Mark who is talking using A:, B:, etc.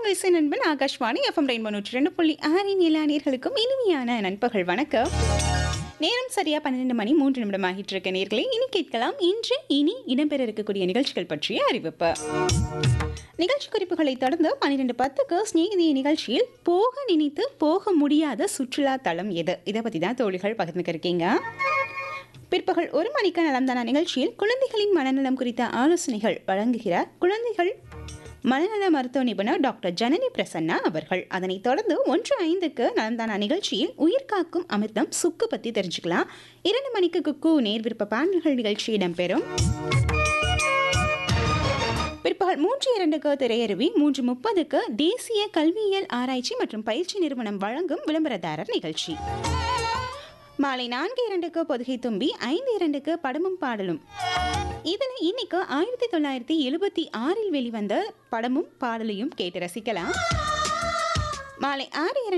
A: உங்கள் இசை நண்பன் ஆகாஷ்வாணி எஃப்எம் ரெயின்போ நூற்றி ரெண்டு புள்ளி ஆறின் எல்லா நேர்களுக்கும் இனிமையான நண்பகல் வணக்கம் நேரம் சரியா பன்னிரெண்டு மணி மூன்று நிமிடம் ஆகிட்டு இருக்க நேர்களை இனி கேட்கலாம் இன்று இனி இடம்பெற இருக்கக்கூடிய நிகழ்ச்சிகள் பற்றிய அறிவிப்பு நிகழ்ச்சி குறிப்புகளை தொடர்ந்து பன்னிரெண்டு பத்துக்கு ஸ்நேகிதிய நிகழ்ச்சியில் போக நினைத்து போக முடியாத சுற்றுலா தலம் எது இதை பற்றி தான் தோழிகள் பகிர்ந்துக்க இருக்கீங்க பிற்பகல் ஒரு மணிக்கு நலம்தானா நிகழ்ச்சியில் குழந்தைகளின் மனநலம் குறித்த ஆலோசனைகள் வழங்குகிறார் குழந்தைகள் மனநல மருத்துவ நிபுணர் டாக்டர் ஜனனி பிரசன்னா அவர்கள் அதனைத் தொடர்ந்து ஒன்று ஐந்துக்கு நலம்தானா நிகழ்ச்சியில் உயிர்காக்கும் அமிர்தம் சுக்கு பற்றி தெரிஞ்சுக்கலாம் இரண்டு மணிக்கு குக்கு நேர் விருப்ப பாடல்கள் நிகழ்ச்சி இடம்பெறும் பிற்பகல் மூன்று இரண்டுக்கு திரையருவி மூன்று முப்பதுக்கு தேசிய கல்வியியல் ஆராய்ச்சி மற்றும் பயிற்சி நிறுவனம் வழங்கும் விளம்பரதாரர் நிகழ்ச்சி மாலை நான்கு இரண்டுக்கு பொதுகை தும்பி ஐந்து இரண்டுக்கு படமும் பாடலும் இதில் இன்னைக்கு ஆயிரத்தி தொள்ளாயிரத்தி எழுபத்தி ஆறில் வெளிவந்த படமும் பாடலையும் கேட்டு ரசிக்கலாம் மாலை ஆறு இரண்டு